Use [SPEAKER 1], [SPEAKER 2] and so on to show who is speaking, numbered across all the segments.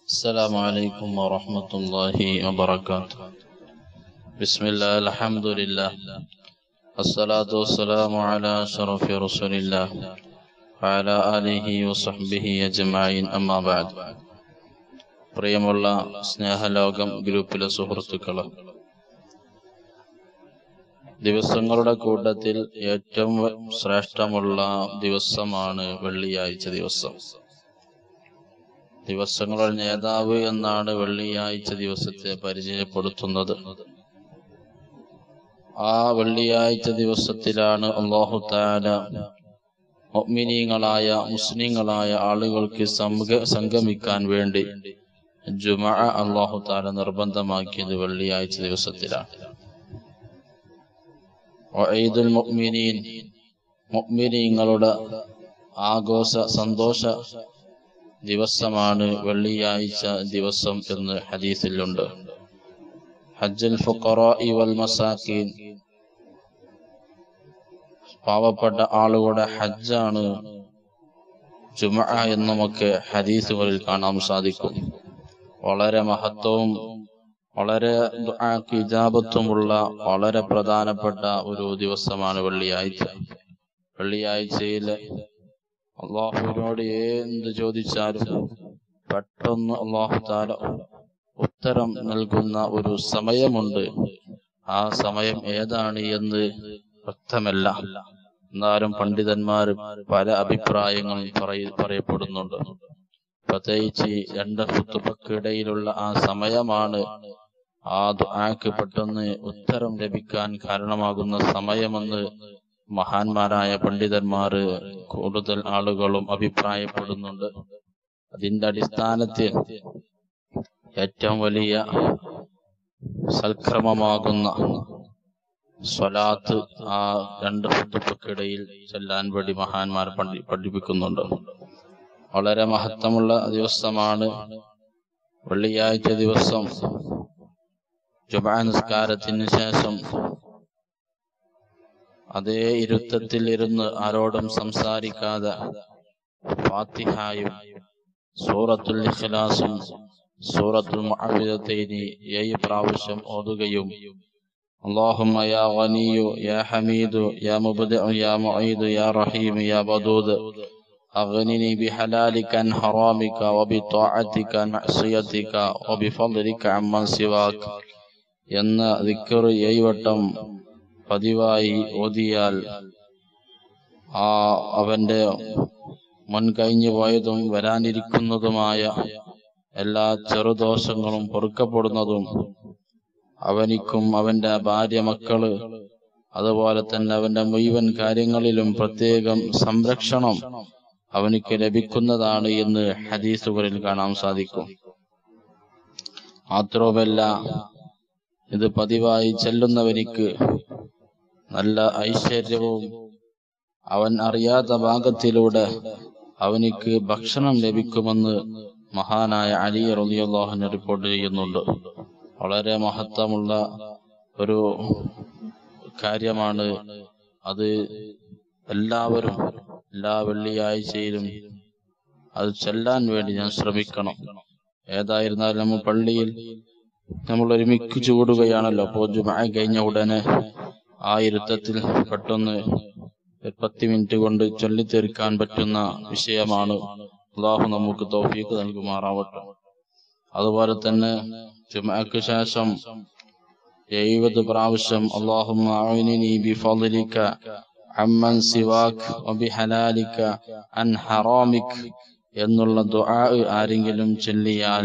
[SPEAKER 1] السلام عليكم ورحمة الله وبركاته بسم الله الحمد لله الصلاة والسلام على شرف رسول الله وعلى آله وصحبه أجمعين أما بعد പ്രിയമുള്ള സ്നേഹലോകം ഗ്രൂപ്പിലെ സുഹൃത്തുക്കളെ ദിവസങ്ങളുടെ കൂട്ടത്തിൽ ഏറ്റവും ശ്രേഷ്ഠമുള്ള ദിവസമാണ് വെള്ളിയാഴ്ച ദിവസം ദിവസങ്ങളുടെ നേതാവ് എന്നാണ് വെള്ളിയാഴ്ച ദിവസത്തെ പരിചയപ്പെടുത്തുന്നത് ആ വെള്ളിയാഴ്ച ദിവസത്തിലാണ് അള്ളാഹു താല മുഅ്മിനീങ്ങളായ മുസ്ലിങ്ങളായ ആളുകൾക്ക് സംഘ സംഗമിക്കാൻ വേണ്ടി ജുമഅ അള്ളാഹു താല നിർബന്ധമാക്കിയത് വെള്ളിയാഴ്ച ദിവസത്തിലാണ് ഈദുൽ മുഅ്മിനീൻ മുഅ്മിനീങ്ങളുടെ ആഘോഷ സന്തോഷ ദിവസമാണ് വെള്ളിയാഴ്ച ദിവസം എന്ന് ഹദീസിലുണ്ട് ഹജ്ജുൽ ഫുഖറാഇ വൽ മസാക്കീൻ പാവപ്പെട്ട ആളുകളുടെ ഹജ്ജാണ് ജുമഅ എന്ന് നമുക്ക് ഹദീസുകളിൽ കാണാൻ സാധിക്കും വളരെ മഹത്വവും വളരെ ദുആക്ക് ഇജാബത്തുമുള്ള വളരെ പ്രധാനപ്പെട്ട ഒരു ദിവസമാണ് വെള്ളിയാഴ്ച വെള്ളിയാഴ്ചയിൽ അള്ളാഹുവിനോട് എന്ത് ചോദിച്ചാലും പെട്ടെന്ന് അള്ളാഹു താല ഉത്തരം നൽകുന്ന ഒരു സമയമുണ്ട് ആ സമയം ഏതാണ് എന്ന് വ്യക്തമല്ല എന്നാലും പണ്ഡിതന്മാർ പല അഭിപ്രായങ്ങളും പറയ പറയപ്പെടുന്നുണ്ട് പ്രത്യേകിച്ച് രണ്ട് കുത്തുബക്കിടയിലുള്ള ആ സമയമാണ് ആ ദുആക്ക് പെട്ടെന്ന് ഉത്തരം ലഭിക്കാൻ കാരണമാകുന്ന സമയമെന്ന് മഹാന്മാരായ പണ്ഡിതന്മാർ കൂടുതൽ ആളുകളും അഭിപ്രായപ്പെടുന്നുണ്ട് അതിന്റെ അടിസ്ഥാനത്തിൽ ഏറ്റവും വലിയ സൽക്രമമാകുന്ന സ്വലാത്ത് ആ രണ്ട് കുത്തുപ്പക്കിടയിൽ ചെല്ലാൻ വേണ്ടി മഹാന്മാർ പഠി പഠിപ്പിക്കുന്നുണ്ട് വളരെ മഹത്വമുള്ള ദിവസമാണ് വെള്ളിയാഴ്ച ദിവസം ജുമാ നിസ്കാരത്തിന് ശേഷം അതേ ഇരുത്തത്തിൽ ഇരുന്ന് ആരോടും സംസാരിക്കാതെ ഫാത്തിഹായും സൂറത്തുൽ ഇഖ്ലാസും സൂറത്തുൽ മുഅവ്വിദത്തൈനി ഏഴ് പ്രാവശ്യം ഓതുകയും اللهم يا غني يا حميد يا مبدع يا معيد يا رحيم يا ودود أغنني بحلالك عن حرامك وبطاعتك عن معصيتك وبفضلك عمن سواك എന്ന ദിക്കർ ഏഴുവട്ടം പതിവായി ഓതിയാൽ ആ അവന്റെ മുൻകഴിഞ്ഞു പോയതും വരാനിരിക്കുന്നതുമായ എല്ലാ ചെറുദോഷങ്ങളും പൊറുക്കപ്പെടുന്നതും അവനിക്കും അവന്റെ ഭാര്യ മക്കള് അതുപോലെ തന്നെ അവന്റെ മുഴുവൻ കാര്യങ്ങളിലും പ്രത്യേകം സംരക്ഷണം അവനിക്ക് ലഭിക്കുന്നതാണ് എന്ന് ഹദീസുകളിൽ കാണാൻ സാധിക്കും മാത്രവുമല്ല ഇത് പതിവായി ചെല്ലുന്നവനിക്ക് നല്ല ഐശ്വര്യവും അവൻ അറിയാത്ത ഭാഗത്തിലൂടെ അവനിക്ക് ഭക്ഷണം ലഭിക്കുമെന്ന് മഹാനായ അലി റളിയല്ലാഹുവിനെ റിപ്പോർട്ട് ചെയ്യുന്നുണ്ട് വളരെ മഹത്വമുള്ള ഒരു കാര്യമാണ് അത് എല്ലാവരും എല്ലാ വെള്ളിയാഴ്ചയിലും അത് ചെല്ലാൻ വേണ്ടി ഞാൻ ശ്രമിക്കണം ഏതായിരുന്നാലും നമ്മൾ പള്ളിയിൽ നമ്മൾ ഒരുമിച്ച് കൂടുകയാണല്ലോ അപ്പോൾ ജുമാ കഴിഞ്ഞ ഉടനെ ആ ഇരുത്തത്തിൽ പെട്ടെന്ന് പത്ത് മിനിറ്റ് കൊണ്ട് ചൊല്ലിത്തീർക്കാൻ പറ്റുന്ന വിഷയമാണ് അള്ളാഹു നമുക്ക് തൗഫീക്ക് നൽകുമാറാവട്ടെ അതുപോലെ തന്നെ ജുമാക്ക് ശേഷം എഴുപത് പ്രാവശ്യം അള്ളാഹുനി ബിഫളിക അമ്മൻ സിവാക് വബിഹലാലിക അൻ ഹറാമിക് എന്നുള്ള ദുആ ആരെങ്കിലും ചൊല്ലിയാൽ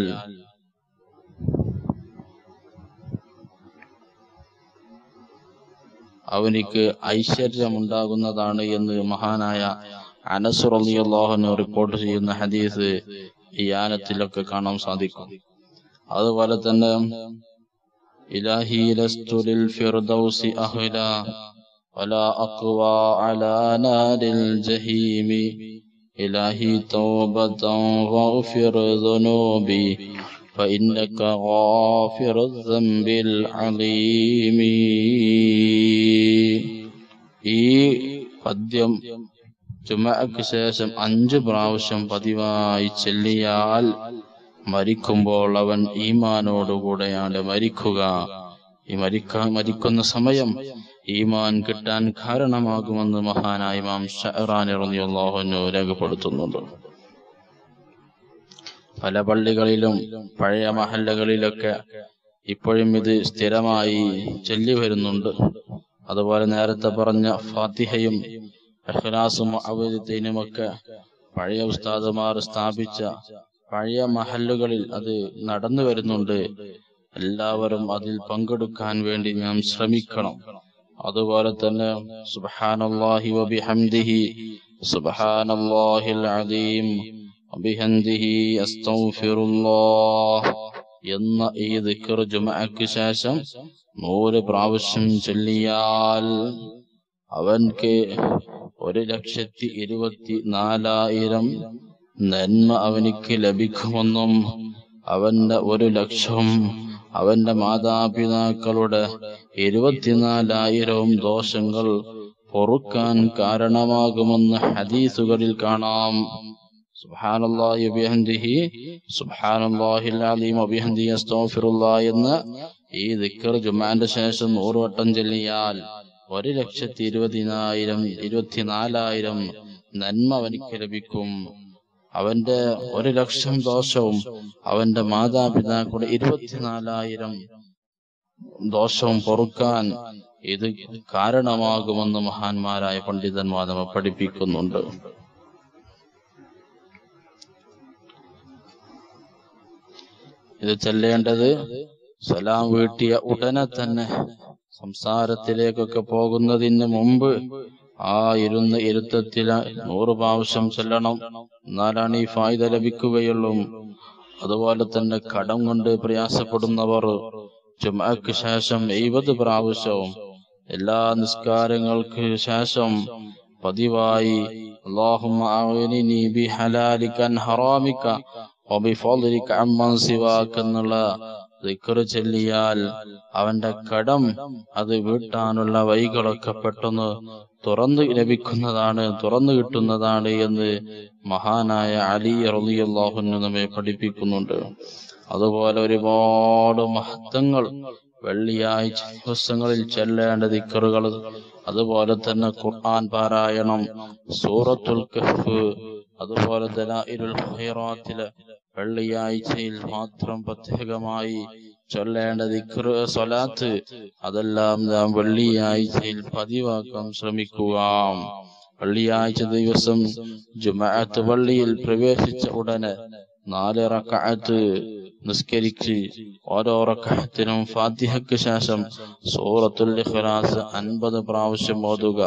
[SPEAKER 1] അവനിക്ക് ഐശ്വര്യമുണ്ടാകുന്നതാണ് എന്ന് മഹാനായ അനസ് റളിയല്ലാഹു റിപ്പോർട്ട് ചെയ്യുന്ന ഹദീസ് ഈ ആനത്തിലൊക്കെ കാണാൻ സാധിക്കും അതുപോലെ തന്നെ ഇലാഹി ലസ്തു ലിൽ ഫിർദൗസി അഹ്ല ولا أقوى على نار الجحيم إلهي توبة واغفر ذنوبي فإنك غافر الذنب العظيم ഈ പദ്യം ജുമഅക്ക് ശേഷം അഞ്ച് പ്രാവശ്യം പതിവായി ചെല്ലിയാൽ മരിക്കുമ്പോൾ അവൻ ഈമാനോടുകൂടെയാണ് മരിക്കുക ഈ മരിക്കാൻ മരിക്കുന്ന സമയം ഈമാൻ കിട്ടാൻ കാരണമാകുമെന്ന് മഹാനായ ഇമാം ഷഹറാൻ ഇറങ്ങിയുള്ളാഹുനു രേഖപ്പെടുത്തുന്നുണ്ട് പല പള്ളികളിലും പഴയ മഹല്ലകളിലൊക്കെ ഇപ്പോഴും ഇത് സ്ഥിരമായി ചൊല്ലി വരുന്നുണ്ട് അതുപോലെ നേരത്തെ പറഞ്ഞ ഫാത്തിഹയും അഖ്ലാസും അവതത്തിനുമൊക്കെ പഴയ ഉസ്താദുമാർ സ്ഥാപിച്ച പഴയ മഹല്ലുകളിൽ അത് നടന്നു വരുന്നുണ്ട് എല്ലാവരും അതിൽ പങ്കെടുക്കാൻ വേണ്ടി നാം ശ്രമിക്കണം അതുപോലെ തന്നെ സുബ്ഹാനല്ലാഹി വബിഹംദിഹി സുബ്ഹാനല്ലാഹിൽ അദീം വബിഹംദിഹി അസ്തഗ്ഫിറുല്ലാഹ് എന്ന ഈ ദിക്ർ ജുമഅക്ക് ശേഷം നൂറ് പ്രാവശ്യം ചൊല്ലിയാൽ അവൻക്ക് ഒരു ലക്ഷത്തി ഇരുപത്തി നാലായിരം നന്മ അവനിക്ക് ലഭിക്കുമെന്നും അവന്റെ ഒരു ലക്ഷം അവന്റെ മാതാപിതാക്കളുടെ ഇരുപത്തിനാലായിരവും ദോഷങ്ങൾ പൊറുക്കാൻ കാരണമാകുമെന്ന് ഹദീസുകളിൽ കാണാം സുബ്ഹാനല്ലാഹി വബിഹംദിഹി സുബ്ഹാനല്ലാഹിൽ അലീം വബിഹംദിഹി അസ്തഗ്ഫിറുല്ലാഹ് എന്ന ഈ ദിക്ർ ജുമാന്റെ ശേഷം നൂറ് വട്ടം ചൊല്ലിയാൽ ഒരു ലക്ഷത്തി ഇരുപതിനായിരം ഇരുപത്തിനാലായിരം നന്മ അവനിക്ക് ലഭിക്കും അവന്റെ ഒരു ലക്ഷം ദോഷവും അവന്റെ മാതാപിതാക്കളുടെ ഇരുപത്തിനാലായിരം ദോഷവും പൊറുക്കാൻ ഇത് കാരണമാകുമെന്ന് മഹാന്മാരായ പണ്ഡിതന്മാർ നമ്മെ പഠിപ്പിക്കുന്നുണ്ട് ഇത് ചെല്ലേണ്ടത് സലാം വീട്ടിയ ഉടനെ തന്നെ സംസാരത്തിലേക്കൊക്കെ പോകുന്നതിന് മുമ്പ് ആ ഇരുന്ന് ഇരുത്തത്തിൽ നൂറ് പ്രാവശ്യം ചെല്ലണം എന്നാലാണ് ഈ ഫായ്ദ ലഭിക്കുകയുള്ളൂ അതുപോലെ തന്നെ കടം കൊണ്ട് പ്രയാസപ്പെടുന്നവർ ജുമക്ക് ശേഷം എഴുപത് പ്രാവശ്യവും എല്ലാ നിസ്കാരങ്ങൾക്ക് ശേഷം പതിവായി اللهم أغنني بحلالك عن حرامك وبفضلك عمن سواك എന്നുള്ള ദിക്ർ ചൊല്ലിയാൽ അവന്റെ കടം അത് വീട്ടാനുള്ള വഴികളൊക്കെ പെട്ടെന്ന് തുറന്നു ലഭിക്കുന്നതാണ് തുറന്നു കിട്ടുന്നതാണ് എന്ന് മഹാനായ അലി റളിയല്ലാഹുവിന് നമ്മെ പഠിപ്പിക്കുന്നുണ്ട് അതുപോലെ ഒരുപാട് മഹത്വങ്ങൾ വെള്ളിയാഴ്ച ദിവസങ്ങളിൽ ചെല്ലേണ്ട ദിക്കറുകൾ അതുപോലെ തന്നെ ഖുർആൻ പാരായണം സൂറത്തുൽ കഹ്ഫ് അതുപോലെ ദലാഇലുൽ ഖൈറാത്തിലെ വെള്ളിയാഴ്ചയിൽ മാത്രം പ്രത്യേകമായി ചൊല്ലേണ്ട ദിക്ർ സ്വലാത്ത് അതെല്ലാം നാം വെള്ളിയാഴ്ചയിൽ പതിവാക്കാൻ ശ്രമിക്കുക വെള്ളിയാഴ്ച ദിവസം ജുമഅത്ത് പള്ളിയിൽ പ്രവേശിച്ച ഉടനെ നാല് റക്അത്ത് നിസ്കരിച്ച് ഓരോ റക്അത്തിനും ഫാത്തിഹയ്ക്ക് ശേഷം സൂറത്തുൽ ഇഖ്ലാസ് അൻപത് പ്രാവശ്യം ഓതുക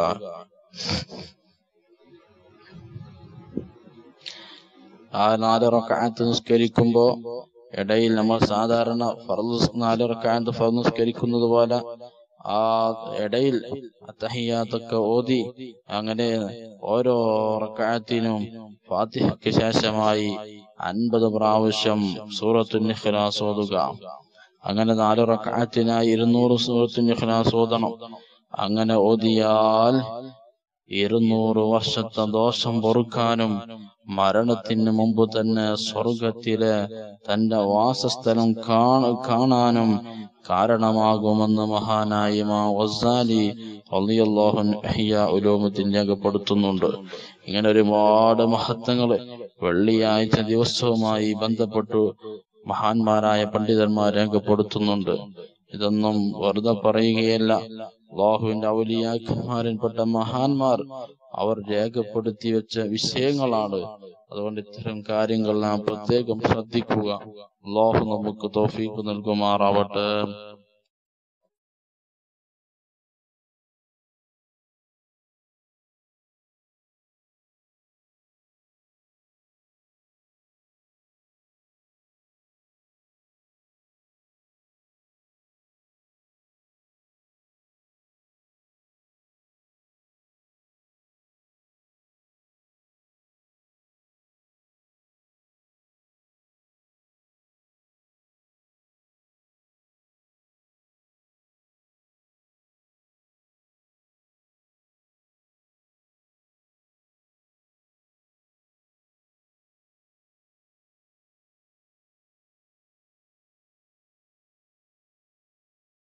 [SPEAKER 1] ആ നാല് റക്അത്ത് നിസ്കരിക്കുമ്പോ ഇടയിൽ നമ്മൾ സാധാരണ ഫർദ് നാല് റക്അത്ത് ഫർദ് നിസ്കരിക്കുന്നത് പോലെ ആ ഇടയിൽ അത്തഹിയാത്തൊക്കെ ഓതി അങ്ങനെ ഓരോ റക്അത്തിനും ഫാത്തിഹയ്ക്ക് ശേഷമായി അൻപത് പ്രാവശ്യം സൂറത്തുൽ ഇഖ്ലാസ് ഓതുക അങ്ങനെ നാല് റക്അത്തിനായി ഇരുന്നൂറ് സൂറത്തുൽ ഇഖ്ലാസ് ഓതണം അങ്ങനെ ഓതിയാൽ ഇരുന്നൂറ് വർഷത്തെ ദോഷം പൊറുക്കാനും മരണത്തിന് മുമ്പ് തന്നെ സ്വർഗത്തിലെ തന്റെ വാസസ്ഥലം കാണ കാണാനും കാരണമാകുമെന്ന് മഹാനായ ഇമാം വസാലി റളിയല്ലാഹു അൻഹു ഉലൂമുദ്ദീൻ രേഖപ്പെടുത്തുന്നുണ്ട് ഇങ്ങനെ ഒരുപാട് മഹത്വങ്ങള് വെള്ളിയാഴ്ച ദിവസവുമായി ബന്ധപ്പെട്ടു മഹാന്മാരായ പണ്ഡിതന്മാർ രേഖപ്പെടുത്തുന്നുണ്ട് ഇതൊന്നും വെറുതെ പറയുകയല്ല അള്ളാഹുവിന്റെ ഔലിയാക്കന്മാരിൽപ്പെട്ട മഹാന്മാർ അവർ രേഖപ്പെടുത്തി വെച്ച വിഷയങ്ങളാണ് അതുകൊണ്ട് ഇത്തരം കാര്യങ്ങൾ നാം പ്രത്യേകം ശ്രദ്ധിക്കുക അള്ളാഹു നമുക്ക് തോഫീക്ക് നൽകുമാറാവട്ടെ